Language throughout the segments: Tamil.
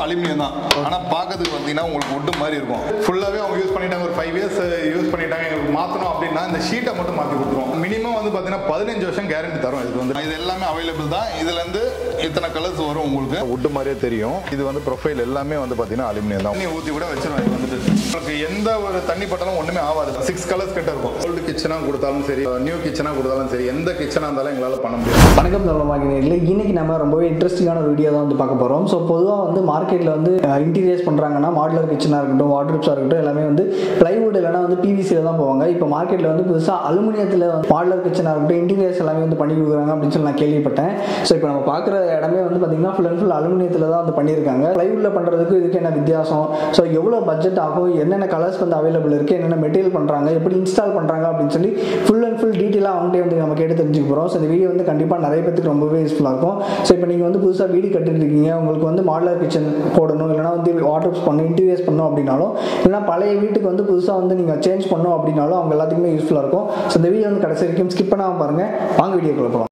அலுமினியம் தான் ஆனால் பார்க்கறதுக்கு பார்த்தீங்கன்னா உங்களுக்கு wood மாதிரி இருக்கும் ஃபுல்லாகவே அவங்க யூஸ் பண்ணிட்டாங்க ஒரு ஃபைவ் இயர்ஸ் யூஸ் பண்ணிட்டாங்க எங்களுக்கு மாற்றணும் அப்படின்னா இந்த ஷீட்டை மட்டும் மாற்றி கொடுத்துருவோம் மினிமம் வந்து பார்த்தீங்கன்னா பதினஞ்சு வருஷம் கேரண்டி தரும் இது வந்து இது எல்லாமே அவைலபிள் தான் இதுலேருந்து இத்தனை கலர்ஸ் வரும் உங்களுக்கு wood மாதிரியே தெரியும் இது வந்து ப்ரொஃபைல் எல்லாமே வந்து பார்த்தீங்கன்னா அலுமினியம் தான் தண்ணி ஊற்றி கூட வச்சிருவேன் இது வந்துட்டு உங்களுக்கு எந்த ஒரு தண்ணி பட்டாலும் ஒன்றுமே ஆகாது சிக்ஸ் கலர்ஸ் கிட்ட இருக்கும் ஓல்டு கிச்சனாக கொடுத்தாலும் சரி நியூ கிச்சனாக கொடுத்தாலும் சரி எந்த கிச்சனாக இருந்தாலும் எங்களால் பண்ண முடியாது வணக்கம் தமிழ் இன்னைக்கு நம்ம ரொம்பவே இன்ட்ரெஸ்டிங்கான ஒரு வீடியோ தான் வந்து பார்க்க போகிறோம் ஸோ பொதுவாக வந்து மார்க்கெட்டில் வந்து இன்டீரியர்ஸ் பண்ணுறாங்கன்னா மாடுலர் கிச்சனாக இருக்கட்டும் வாட்ரூப்ஸாக இருக்கட்டும் எல்லாமே வந்து பிளைவுட் இல்லைனா வந்து பிவிசியில் தான் போவாங்க இப்போ மார்க்கெட்டில் வந்து புதுசாக அலுமினியத்தில் மாடுலர் கிச்சனாக இருக்கட்டும் இன்டீரியர்ஸ் எல்லாமே வந்து பண்ணி கொடுக்குறாங்க அப்படின்னு சொல்லி நான் கேள்விப்பட்டேன் ஸோ இப்போ நம்ம பார்க்குற இடமே வந்து பார்த்தீங்கன்னா ஃபுல் அண்ட் ஃபுல் அலுமினியத்தில் தான் வந்து பண்ணியிருக்காங்க பிளைவுட்டில் பண்ணுறதுக்கு இதுக்கு என்ன வித்தியாசம் ஸோ எவ்வளோ பட்ஜெட் ஆகும் என்னென்ன கலர்ஸ் வந்து அவைலபிள் இருக்குது என்னென்ன மெட்டீரியல் பண்ணுறாங்க எப்படி இன்ஸ்டால் பண்ணுறாங்க அப்படின்னு சொல்லி ஃபுல் அண்ட் ஃபுல் டீட்டெயிலாக அவங்ககிட்ட வந்து நம்ம கேட்டு தெரிஞ்சுக்க போகிறோம் ஸோ இந்த வீடியோ வந்து கண்டிப்பாக நிறைய பேருக்கு ரொம்பவே யூஸ்ஃபுல்லாக இருக்கும் ஸோ இப்போ நீங்கள் வந்து புதுசாக வீடு கட்டிட்டு இருக்கீங்க உங்களுக்கு வந்து மாடலர் கிச்சன் போடணும் இல்லைனா வந்து வாட்டர்ஸ் பண்ணணும் இன்டீரியர்ஸ் பண்ணணும் அப்படின்னாலும் இல்லைனா பழைய வீட்டுக்கு வந்து புதுசாக வந்து நீங்கள் சேஞ்ச் பண்ணணும் அப்படின்னாலும் அவங்க எல்லாத்துக்குமே யூஸ்ஃபுல்லாக இருக்கும் ஸோ இந்த வீடியோ வந்து கடைசி வரைக்கும் ஸ்கிப் பண்ணாமல் பாருங்கள் வாங்க வீடியோக்குள்ள போகலாம்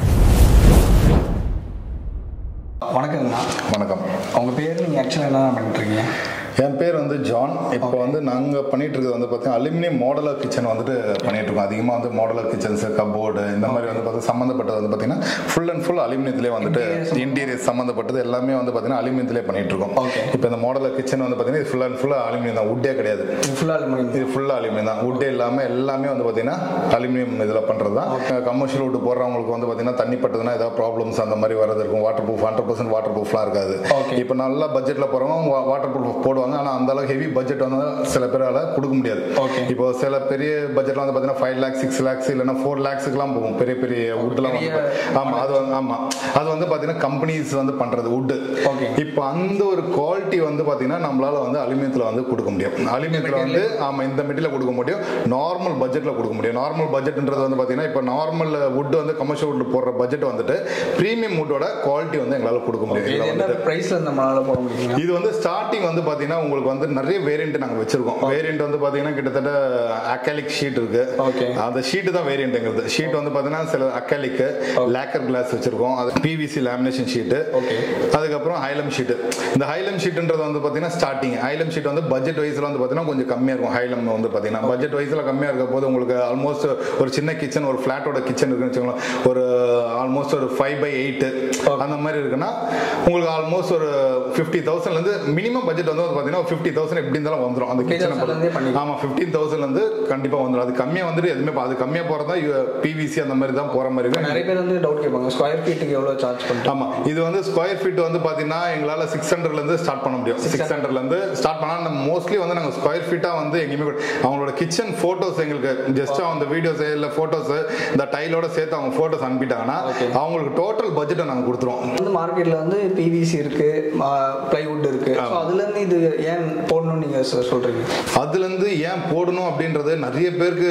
வணக்கங்கண்ணா வணக்கம் உங்கள் பேர் நீங்கள் ஆக்சுவலாக என்ன பண்ணிட்டுருக்கீங்க என் பேர் வந்து ஜான் இப்போ வந்து நாங்கள் பண்ணிட்டு இருக்கிறது வந்து பார்த்தீங்கன்னா அலுமினியம் மாடலர் கிச்சன் வந்துட்டு பண்ணிட்டு இருக்கோம் அதிகமாக வந்து மாடலர் கிச்சன்ஸ் கபோர்டு இந்த மாதிரி வந்து பார்த்தீங்கன்னா சம்மந்தப்பட்டது வந்து பார்த்தீங்கன்னா ஃபுல் அண்ட் ஃபுல் அலுமினியத்திலே வந்துட்டு இன்டீரியர் சம்மந்தப்பட்டது எல்லாமே வந்து பார்த்தீங்கன்னா அலுமினியத்திலே பண்ணிட்டு இருக்கோம் Okay. இப்போ இந்த மாடலர் கிச்சன் வந்து பார்த்தீங்கன்னா இது ஃபுல் அண்ட் ஃபுல் அலுமினியம் தான் உட்டே கிடையாது ஃபுல்லாக அலுமினியம் இது ஃபுல்லாக அலுமினியம் தான் உட்டே இல்லாமல் எல்லாமே வந்து பார்த்தீங்கன்னா அலுமினியம் இதில் பண்ணுறது தான் கமர்ஷியல் வுட் போடுறவங்களுக்கு வந்து பார்த்தீங்கன்னா தண்ணி பட்டதுன்னா ஏதாவது ப்ராப்ளம்ஸ் அந்த மாதிரி வரது இருக்கும் water proof hundred percent water ப்ரூஃப்லாம் இருக்காது Okay. இப்போ நல்ல பட்ஜெட்டில் போகிறவங்க வாட்டர் ப்ரூஃப் போடுவாங்க ஆனால் அந்த அளவுக்கு ஹெவி பட்ஜெட் வந்து சில பேரால கொடுக்க முடியாது Okay. இப்போ சில பெரிய பட்ஜெட்லாம் வந்து பார்த்தீங்கன்னா ஃபைவ் லேக்ஸ் சிக்ஸ் லேக்ஸ் இல்லைன்னா ஃபோர் லேக்ஸுக்குலாம் போகும் பெரிய பெரிய வுட்லாம் வந்து பெரிய- ஆமாம் அது வந்து ஆமாம் அது வந்து பார்த்தீங்கன்னா கம்பெனிஸ் வந்து பண்ணுறது வுட்டு Okay. இப்போ அந்த ஒரு குவாலிட்டி வந்து பார்த்தீங்கன்னா நம்மளால வந்து அலுமினியத்தில் வந்து கொடுக்க முடியும் அலுமினியத்தில் வந்து ஆமாம் இந்த மெட்டீரியல் கொடுக்க முடியும் நார்மல் பட்ஜெட்டில் கொடுக்க முடியும் நார்மல் பட்ஜெட்ன்றது வந்து பார்த்தீங்கன்னா இப்போ நார்மல் வுட் வந்து கமர்ஷியல் வுட் போடுற பட்ஜெட் வந்துட்டு ப்ரீமியம் வுட்டோட குவாலிட்டி வந்து எங்களால் கொடுக்க முடியும் இது இதில் என்ன வந்துட்டு ப்ரைஸில் நம்மளால் போட முடியுங்க இது வந்து ஸ்டார்டிங் வந்து பாத்தீங்கன்னா உங்களுக்கு வந்து நிறைய வேரியன்ட் நாங்க வச்சிருக்கோம் வேரியன்ட் வந்து பாத்தீங்கன்னா கிட்டத்தட்ட அக்காலிக் ஷீட் இருக்கு Okay. அந்த ஷீட் தான் வேரியன்ட்ங்கிறது ஷீட் வந்து பாத்தீங்கன்னா சில அக்காலிக் லேக்கர் கிளாஸ் வச்சிருக்கோம் அது பிவிசி லேமினேஷன் ஷீட் Okay. அதுக்கப்புறம் ஹைலம் ஷீட் இந்த ஹைலம் ஷீட்ன்றது வந்து பாத்தீங்கன்னா ஸ்டார்டிங் ஹைலம் ஷீட் வந்து பட்ஜெட் வைஸ்ல வந்து பாத்தீங்கன்னா கொஞ்சம் கம்மியா இருக்கும் ஹைலம் வந்து பாத்தீங்கன்னா பட்ஜெட் வைஸ்ல கம்மியா இருக்க போது உங்களுக்கு ஆல்மோஸ்ட் ஒரு சின்ன கிச்சன் ஒரு ஃபிளாட்டோட கிச்சன் இருக்குன்னு வச்சுக்கோங்களேன் ஒரு ஆல்மோஸ்ட் ஒரு ஃபைவ் பை எயிட் அந்த மாதிரி இருக்குன்னா உங்களுக்கு ஆல்மோஸ்ட் ஒரு ஃபிஃப்டி தௌசண்ட்லேருந்து மினிமம் பட்ஜெட் வந்து பார்த்தீங்கன்னா ஃபிஃப்டி தௌசண்ட் எப்படி இருந்தாலும் வந்துடும் அந்த 50,000 ல இருந்தே கிச்சன் பண்ணிக்கலாம். ஆமாம் ஃபிஃப்டீன் தௌசண்ட்லேருந்து கண்டிப்பாக வந்துடும் அது கம்மியாக வந்துட்டு எதுவுமே பா- அது கம்மியாக போகிறது தான் பிவிசி அந்த மாதிரி தான் போகிற மாதிரி இருக்கும் நிறைய பேர் வந்து டவுட் கேட்பாங்க ஸ்கொயர் ஃபீட்டுக்கு எவ்வளோ சார்ஜ் பண்ணுறோம் ஆமா இது வந்து ஸ்கொயர் ஃபீட் வந்து பாத்தீங்கன்னா எங்களால சிக்ஸ் ஹண்ட்ரட்ல இருந்து ஸ்டார்ட் பண்ண முடியும் சிக்ஸ் ஹண்ட்ரட்ல இருந்து ஸ்டார்ட் பண்ணா நம்ம மோஸ்ட்லி வந்து நாங்க ஸ்கொயர் ஃபீட்டா வந்து எங்கேயுமே கூட- அவங்களோட கிச்சன் போட்டோஸ் எங்களுக்கு ஜஸ்ட் அந்த வீடியோஸ் இல்ல போட்டோஸ் இந்த டைலோட சேர்த்து அவங்க போட்டோஸ் அனுப்பிட்டாங்கன்னா Okay. அவங்களுக்கு டோட்டல் பட்ஜெட்டை நாங்க கொடுத்துருவோம் வந்து மார்க்கெட்ல வந்து பிவிசி இருக்கு பிளைவுட் இருக்கு ஸோ அதுல இருந்து இது ஏன் போடணும்னு நீங்க சொ- சொல்றீங்க அதுல இருந்து ஏன் போடணும் அப்படின்றது நிறைய பேருக்கு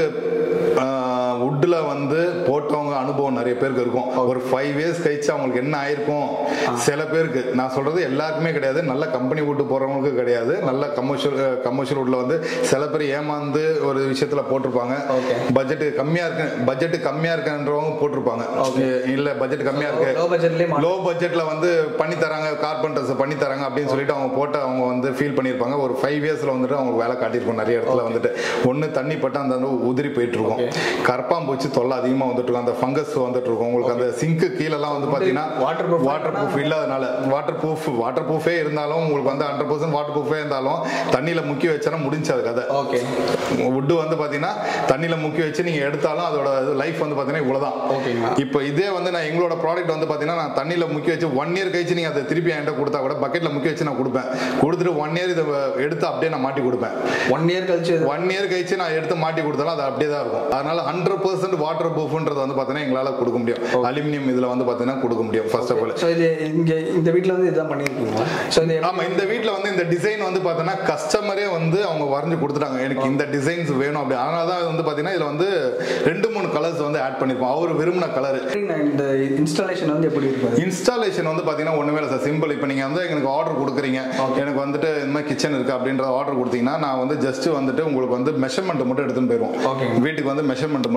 வுட்ல வந்து போட்டவங்க அனுபவம் நிறைய பேருக்கு இருக்கும் ஒரு ஃபைவ் இயர்ஸ் கழிச்சு அவங்களுக்கு என்ன ஆயிருக்கும் சில பேருக்கு நான் சொல்றது எல்லாருக்குமே கிடையாது நல்ல கம்பெனி வுட்டு போறவங்களுக்கு கிடையாது நல்ல கமர்ஷியல் கமர்ஷியல் வுட்ல வந்து சில பேர் ஏமாந்து ஒரு விஷயத்துல போட்டிருப்பாங்க Okay. பட்ஜெட் கம்மியா இருக்கு பட்ஜெட் கம்மியா இருக்குன்றவங்க போட்டிருப்பாங்க இல்ல பட்ஜெட் கம்மியா இருக்கு லோ பட்ஜெட்லேயே லோ பட்ஜெட்ல வந்து பண்ணி தராங்க கார்பெண்டர்ஸ் பண்ணி தராங்க அப்படின்னு சொல்லிட்டு அவங்க போட்டு அவங்க வந்து ஃபீல் பண்ணியிருப்பாங்க ஒரு ஃபைவ் இயர்ஸ்ல வந்துட்டு அவங்க வேலை காட்டியிருக்கும் நிறைய இடத்துல வந்துட்டு ஒண்ணு தண்ணி பட்டு அந்த வந்து உதிரி போயிட்டு இருக்கும் கரப்பாம்பூச்சி தொல்லை அதிகமா வந்துட்டு இருக்கும் அந்த ஃபங்கஸ் வந்துட்டு இருக்கும் உங்களுக்கு அந்த சிங்க்கு கீழெல்லாம் வந்து பாத்தீங்கன்னா waterproof வாட்டர் ப்ரூஃப் இல்லாதனால வாட்டர் ப்ரூஃப் வாட்டர் ப்ரூஃபே இருந்தாலும் உங்களுக்கு வந்து ஹண்ட்ரட் பர்சன்ட் வாட்டர் ப்ரூஃபே இருந்தாலும் தண்ணியில முக்கி வச்சா முடிஞ்சு அது கதை ஓகே வுட்டு வந்து பாத்தீங்கன்னா தண்ணியில முக்கி வச்சு நீங்க எடுத்தாலும் அதோட லைஃப் வந்து பாத்தீங்கன்னா இவ்வளவுதான் ஓகேங்களா இப்போ இதே வந்து நான் எங்களோட ப்ராடக்ட் வந்து பாத்தீங்கன்னா நான் தண்ணியில முக்கி வச்சு ஒன் இயர் கழிச்சு நீங்க அதை திருப்பி என்கிட்ட கொடுத்தா கூட பக்கெட்ல முக்கி வச்சு நான் கொடுப்பேன் கொடுத்துட்டு ஒன் இயர் இதை எடுத்து அப்படியே நான் மாட்டி கொடுப்பேன் ஒன் இயர் கழிச்சு இது- ஒன் இயர் கழிச்சு நான் எடுத்து மாட்டி கொடுத்தாலும் அது அப்படியே தான் இருக்கும் அதனால ஹண்ட்ரட் பர்சன்ட் வாட்டர் ப்ரூஃப்ன்றது வந்து பாத்தீங்கன்னா எங்களால கொடுக்க முடியும் அலுமினியம் இதுல வந்து பாத்தீங்கன்னா கொடுக்க முடியும் ஃபர்ஸ்ட் ஆஃப் ஆல் ஸோ இது இங்க இந்த வீட்ல வந்து இதுதான் பண்ணியிருக்கீங்களா ஸோ இது ஆமா இந்த வீட்ல வந்து இந்த டிசைன் வந்து பாத்தீங்கன்னா கஸ்டமரே வந்து அவங்க வரைஞ்சு கொடுத்துட்டாங்க எனக்கு இந்த டிசைன்ஸ் வேணும் அப்படி அதனால தான் வந்து பாத்தீங்கன்னா இதுல வந்து ரெண்டு மூணு கலர்ஸ் வந்து ஆட் பண்ணிருப்போம் அவர் விரும்பின கலர் எப்படி இந்த இன்ஸ்டாலேஷன் வந்து எப்படி இருக்கும் இன்ஸ்டாலேஷன் வந்து பாத்தீங்கன்னா ஒண்ணுமே இல்லை சார் சிம்பிள் இப்போ நீங்க வந்து எனக்கு ஆர்டர் கொடுக்குறீங்க எனக்கு வந்துட்டு இந்த மாதிரி கிச்சன் இருக்கு அப்படின்ற ஆர்டர் கொடுத்தீங்கன்னா நான் வந்து ஜஸ்ட் வந்துட்டு உங்களுக்கு வந்து மெஷர்மெண்ட் மட்டும் எடுத்துன்னு போயிருவோம் Okay. வீட்டுக்கு வந்து மெஷர்மெண்ட் மட்டும்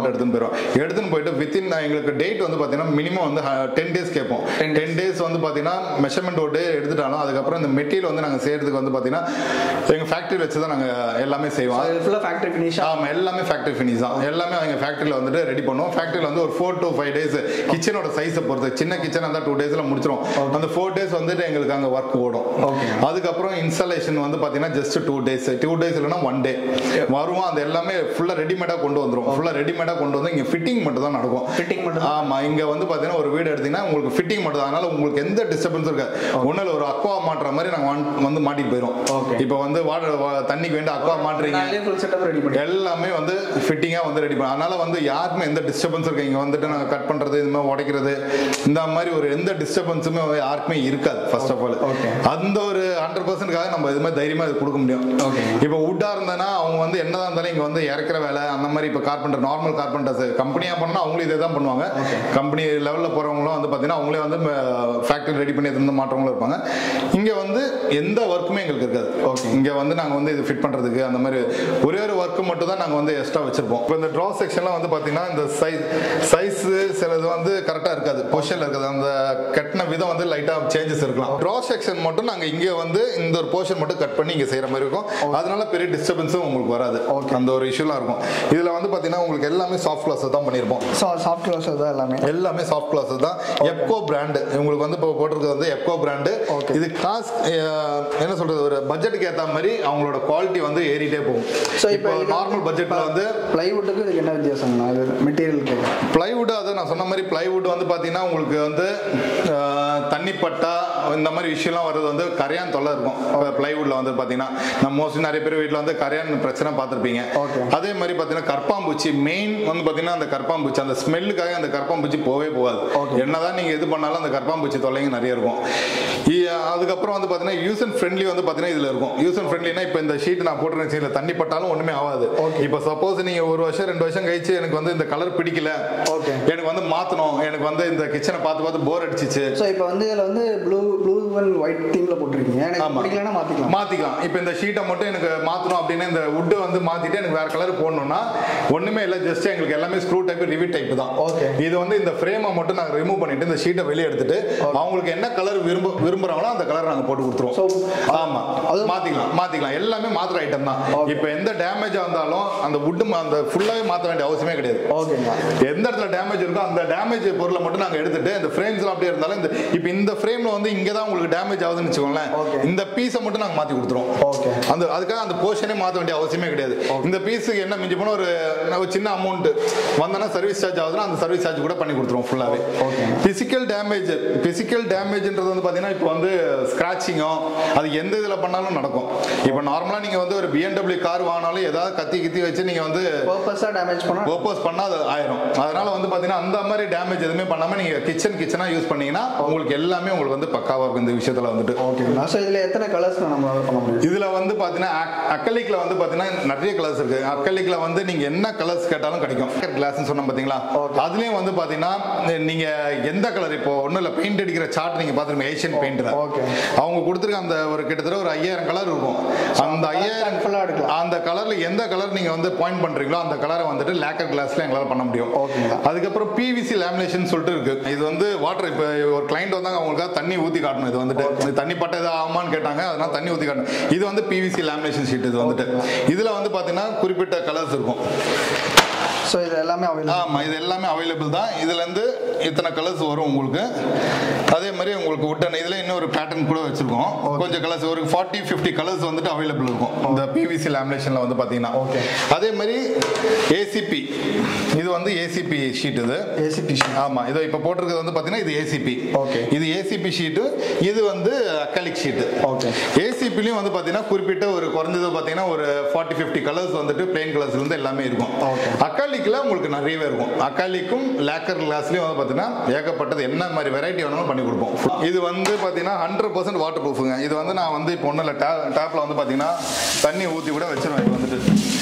மட்டும் எடுத்துன்னு போயிடும் எடுத்துன்னு போயிட்டு வித்தின் எங்களுக்கு டேட் வந்து பார்த்தீங்கன்னா மினிமம் வந்து டென் டேஸ் கேட்போம் டென் டேஸ் வந்து பார்த்தீங்கன்னா மெஷர்மெண்ட் ஒரு டே எடுத்துட்டாலும் அதுக்கப்புறம் இந்த மெட்டீரியல் வந்து நாங்கள் செய்யறதுக்கு வந்து பார்த்தீங்கன்னா எங்கள் ஃபேக்ட்ரி வச்சு தான் நாங்கள் எல்லாமே செய்வோம் அது ஃபுல்லாக ஃபேக்ட்ரி ஃபினிஷ் ஆமா எல்லாமே ஃபேக்டரி ஃபினிஷ் தான் எல்லாமே அவங்க ஃபேக்டரியில் வந்துட்டு ரெடி பண்ணுவோம் ஃபேக்டரியில் வந்து ஒரு ஃபோர் டு ஃபைவ் டேஸ் கிச்சனோட சைஸை பொறுத்து சின்ன கிச்சன் இருந்தால் டூ டேஸில் முடிச்சிரும் அந்த ஃபோர் டேஸ் வந்துட்டு எங்களுக்கு அங்கே ஒர்க் ஓடும் Okay. அதுக்கப்புறம் இன்ஸ்டாலேஷன் வந்து பார்த்தீங்கன்னா just two days two days இல்லைன்னா ஒன் டே வருவோம் அது எல்லாமே ஃபுல்லாக ரெடிமேடாக கொண்டு வந்துரும் ஃபுல்லாக ரெடிமேடாக கொண்டு வந்து இங்கே ஃபிட்டிங் மட்டும் தான் நடக்கும் Fitting மட்டும் ஆமா இங்க வந்து பாத்தீங்கன்னா ஒரு வீடு எடுத்தீங்கன்னா உங்களுக்கு ஃபிட்டிங் மட்டும் தான் அதனால உங்களுக்கு எந்த டிஸ்டர்பன்ஸும் இருக்காது ஒண்ணுல ஒரு அக்வா மாட்டுற மாதிரி நாங்க வந்து- வந்து மாட்டிட்டு போயிரும் Okay. இப்போ வந்து வாட்டர் தண்ணிக்கு வேண்டிய அக்வா மாட்டுறீங்க நாங்களே ஃபுல் செட்டப் ரெடி பண்ணி எல்லாமே வந்து ஃபிட்டிங்காக வந்து ரெடி பண்ண அதனால வந்து யாருக்குமே எந்த டிஸ்டர்பன்ஸ் இருக்கு இங்கே வந்துட்டு நாங்கள் கட் பண்ணுறது இந்த மாதிரி உடைக்கிறது இந்த மாதிரி ஒரு எந்த டிஸ்டர்பன்ஸுமே யாருக்குமே இருக்காது ஃபர்ஸ்ட் ஆஃப் ஆல் Okay. அந்த ஒரு ஹண்ட்ரட் பர்சன்ட்காக நம்ம இது மாதிரி தைரியமாக இது கொடுக்க முடியும் Okay. இப்போ வுட்டாக இருந்தனா அவங்க வந்து என்னதான் இருந்தாலும் இங்கே வந்து இறக்குற வேலை அந்த மாதிரி இப்போ கார்பெண்டர் நார்மல் கார்பெண்டர்ஸ் கம்பெனியாக பண்ணால் அவங்களும் இதே தான் பண்ணுவாங்க கம்பெனி லெவலில் போகிறவங்களும் வந்து பார்த்தீங்கன்னா அவங்களே வந்து ஃபேக்ட்ரி ரெடி பண்ணி எடுத்து மாற்றவங்களும் இருப்பாங்க இங்கே வந்து எந்த ஒர்க்குமே எங்களுக்கு இருக்காது ஓகே இங்கே வந்து நாங்கள் வந்து இது ஃபிட் பண்ணுறதுக்கு அந்த மாதிரி ஒரே ஒரு ஒர்க்கு மட்டும் தான் நாங்கள் வந்து எக்ஸ்ட்ரா வச்சிருப்போம் இப்போ இந்த ட்ரா செக்ஷன்லாம் வந்து பார்த்தீங்கன்னா இந்த சைஸ் சைஸு சிலது வந்து கரெக்டாக இருக்காது பொசிஷனில் இருக்காது அந்த கட்டின விதம் வந்து லைட்டாக சேஞ்சஸ் இருக்கலாம் ட்ரா செக்ஷன் மட்டும் நாங்கள் இங்கே வந்து இந்த ஒரு போர்ஷன் மட்டும் கட் பண்ணி இங்கே செய்கிற மாதிரி இருக்கும் அதனால பெரிய டிஸ்டர்பன்ஸும் உங்களுக்கு வராது அந்த ஒரு இஷ்யூலாம் இருக்கும் இதில் வந்து பார்த்தீங்கன்னா உங்களுக்கு எல்லாமே சாஃப்ட் கிளாஸ் தான் பண்ணியிருப்போம் ஸோ சாஃப்ட் கிளாஸ் தான் எல்லாமே எல்லாமே சாஃப்ட் கிளாஸ் தான் எப்கோ பிராண்டு உங்களுக்கு வந்து இப்போ போட்டிருக்கிறது வந்து எப்கோ பிராண்டு Okay. இது காசு என்ன சொல்றது ஒரு பட்ஜெட்டுக்கு ஏற்ற மாதிரி அவங்களோட குவாலிட்டி வந்து ஏறிட்டே போகும் ஸோ இப்போ இப்போ நார்மல் பட்ஜெட்ல வந்து பிளைவுட்டுக்கு இதுக்கு என்ன வித்தியாசங்கண்ணா இது மெட்டீரியலுக்கு பிளைவுட் அது நான் சொன்ன மாதிரி பிளைவுட் வந்து பார்த்தீங்கன்னா உங்களுக்கு வந்து அஹ், தண்ணி பட்டா இந்த மாதிரி விஷயம்லாம் வர்றது வந்து கரையான் தொல்லை இருக்கும் பிளைவுட்ல வந்து பார்த்தீங்கன்னா நம்ம மோஸ்ட்லி நிறைய பேர் வீட்டில் வந்து கரையான் பிரச்சனை பார்த்துருப்பீங்க Okay. அதே மாதிரி பார்த்தீங்கன்னா கற்பாம்பூச்சி மெயின் வந்து பார்த்தீங்கன்னா அந்த கற்பாம்பூச்சி அந்த ஸ்மெல்லுக்காக அந்த கற்பாம்பூச்சி போவே போகாது என்னதான் நீங்கள் இது பண்ணாலும் அந்த கற்பாம்பூச்சி தொல்லைங்க நிறைய இருக்கும் இ- அதுக்கப்புறம் வந்து பார்த்தீங்கன்னா யூஸ் அண்ட் ஃப்ரெண்ட்லி வந்து பார்த்தீங்கன்னா இதில் இருக்கும் யூஸ் அண்ட் ஃப்ரெண்ட்லினா இப்போ இந்த ஷீட் நான் போட்டுருக்கேன் இதில் தண்ணி பட்டாலும் ஒன்றுமே ஆகாது இப்போ சப்போஸ் நீங்கள் ஒரு வருஷம் ரெண்டு வருஷம் கழிச்சு எனக்கு வந்து இந்த கலர் பிடிக்கல Okay. எனக்கு வந்து மாற்றணும் எனக்கு வந்து இந்த கிச்சனை பார்த்து பார்த்து போர் அடிச்சிச்சு ஸோ இப்போ வந்து இதில் வந்து ப்ளூ ப்ளூ அண்ட் ஒயிட் தீமில் போட்டிருக்கீங்க எனக்கு ஆமா. பிடிக்கலன்னா மாற்றிக்கலாம் மாத்திக்கலாம் இப்போ இந்த ஷீட்டை மட்டும் எனக்கு மாத்தணும் அப்படின்னா இந்த வுட்டை வந்து மாத்திட்டு எனக்கு வேற கலர் போடணும்னா ஒண்ணுமே இல்லை ஜஸ்ட் எங்களுக்கு எல்லாமே ஸ்க்ரூ டைப் ரிவீட் டைப் தான் Okay. இது வந்து இந்த ஃப்ரேமை மட்டும் நாங்கள் ரிமூவ் பண்ணிட்டு இந்த ஷீட்டை வெளியே எடுத்துட்டு அவங்களுக்கு என்ன கலர் விரும்ப விரும்புறாங்களோ அந்த கலர் நாங்கள் போட்டு So, கொடுத்துருவோம் ஆமா அது- மாத்திக்கலாம் மாத்திக்கலாம் எல்லாமே மாத்துற ஐட்டம் தான் இப்போ எந்த டேமேஜ் வந்தாலும் அந்த வுட்டு அந்த ஃபுல்லாவே மாத்த வேண்டிய அவசியமே கிடையாது ஓகேங்களா எந்த இடத்துல டேமேஜ் இருக்கோ அந்த டேமேஜ் பொருளை மட்டும் நாங்க எடுத்துட்டு இந்த ஃப்ரேம்ஸ்லாம் அப்படியே இருந்தாலும் இந்த இப்போ இந்த ஃப்ரேம்ல வந்து இங்க தான் உங்களுக்கு டேமேஜ் ஆகுதுன்னு வச்சுக்கோங்களேன் Okay. இந்த பீஸை மட்டும் நாங்க மாத்தி கொடுத்துருவோம் Okay. அந்த அதுக்காக அந்த போர்ஷனே மாத்த வேண்டிய அவசியமே கிடையாது இந்த பீஸுக்கு என்ன மிஞ்சி போனா ஒரு ஒரு சின்ன அமௌண்ட் வந்தனா சர்வீஸ் சார்ஜ் ஆகுதுன்னா அந்த சர்வீஸ் சார்ஜ் கூட பண்ணி கொடுத்துருவோம் ஃபுல்லாவே Okay. பிசிக்கல் டேமேஜ் பிசிக்கல் டேமேஜ்ன்றது வந்து பாத்தீங்கன்னா இப்போ வந்து ஸ்கிராச்சிங்கோ அது எந்த இதுல பண்ணாலும் நடக்கும் இப்போ நார்மலா நீங்க வந்து ஒரு பிஎன்டபிள்யூ கார் வாங்கினாலும் ஏதாவது கத்தி கித்தி வச்சு நீங்க வந்து பர்பஸாக டேமேஜ் பண்ணால் பர்பஸ் பண்ணா அது ஆயிரும் அதனால வந்து பாத்தீங்கன்னா அந்த மாதிரி டேமேஜ் எதுவுமே பண்ணாம நீங்க கிச்சன் கிச்சனா யூஸ் பண்ணீங்கன்னா உங்களுக்கு எல்லாமே உங்களுக்கு வந்து பக்காவா இருக்கும் இந்த விஷயத்துல வந்துட்டு ஓகேங்களா ஸோ இதில் எத்தனை கலர்ஸ் நம்மளால பண்ண முடியும் இதுல வந்து பாத்தீங்கன்னா அக்கலிக்ல வந்து பாத்தீங்கன்னா நிறைய கலர்ஸ் இருக்கு அக்கலிக்ல வந்து நீங்க என்ன கலர்ஸ் கேட்டாலும் கிடைக்கும் கிளாஸ் சொன்னோம் பாத்தீங்களா Okay. அதுலயும் வந்து பாத்தீங்கன்னா நீங்க எந்த கலர் இப்போ ஒண்ணும் இல்ல பெயிண்ட் அடிக்கிற சார்ட் நீங்க பாத்துருங்க ஏஷியன் பெயிண்ட்ல Okay. அவங்க கொடுத்துருக்க அந்த ஒரு கிட்டத்தட்ட ஒரு ஐயாயிரம் கலர் இருக்கும் அந்த ஐயாயிரம் full-ஆ எடுக்கலாம். அந்த கலர்ல எந்த கலர் நீங்க வந்து பாயிண்ட் பண்றீங்களோ அந்த கலரை வந்துட்டு லேக்கர் கிளாஸ்ல எங்களால பண்ண முடியும் ஓகேங்களா. அதுக்கப்புறம் பிவிசி லேமினேஷன் சொல்லிட்டு இருக்கு இது வந்து வாட்டர் இப்போ ஒரு கிளைண்ட் வந்தாங்க அவங்களுக்காக தண்ணி ஊத்தி காட்டணும் இது வந்துட்டு இது தண்ணி பட்ட இது ஆகுமான்னு கேட்டாங்க அதனால தண்ணி ஊத்தி காட்டணும் இது வந்து பிவிசி லேமினேஷன் ஷீட் இது வந்துட்டு இதுல வந்து பாத்தீங்கன்னா குறிப்பிட்ட கலர்ஸ் இருக்கும் ஸோ இது எல்லாமே அவைலபிள் ஆமா இது எல்லாமே அவைலபிள் தான் இதுல இருந்து இத்தனை கலர்ஸ் வரும் உங்களுக்கு அதே மாதிரி உங்களுக்கு உட்டன் இதுல இன்னொரு பேட்டர்ன் கூட வச்சிருக்கோம் கொஞ்சம் கலர்ஸ் ஒரு ஃபார்ட்டி ஃபிஃப்டி கலர்ஸ் வந்துட்டு அவைலபிள் இருக்கும் இந்த பிவிசி லேமினேஷன்ல வந்து பாத்தீங்கன்னா Okay. அதே மாதிரி ஏசிபி இது வந்து ஏசிபி ஷீட் இது ஏசிபி ஆமா இதோ இப்போ போட்டிருக்கிறது வந்து பாத்தீங்கன்னா இது ஏசிபி Okay. இது ஏசிபி ஷீட்டு இது வந்து அக்காலிக் ஷீட்டு Okay. ஏசிபிலையும் வந்து பாத்தீங்கன்னா குறிப்பிட்ட ஒரு குறைஞ்சது பாத்தீங்கன்னா ஒரு ஃபார்ட்டி ஃபிஃப்டி கலர்ஸ் வந்துட்டு பிளெயின் கலர்ஸ்ல இருந்து எல்லாமே இருக்கும் Okay. அக்காலிக்ல உங்களுக்கு நிறையவே இருக்கும் அக்காலிக்கும் லேக்கர் கிளாஸ்லயும் வந்து பாத்தீங்கன்னா ஏகப்பட்டது என்ன மாதிரி வெரைட்டி வேணாலும் பண்ணி கொடுப்போம் இது வந்து பாத்தீங்கன்னா ஹண்ட்ரட் பர்சன்ட் வாட்டர் ப்ரூஃபுங்க இது வந்து நான் வந்து இப்போ ஒன்றும் இல்லை டேப்ல வந்து பாத்தீங்கன்னா தண்ணி ஊற்றி கூட வச்சிருவேன் இது வந்துட்டு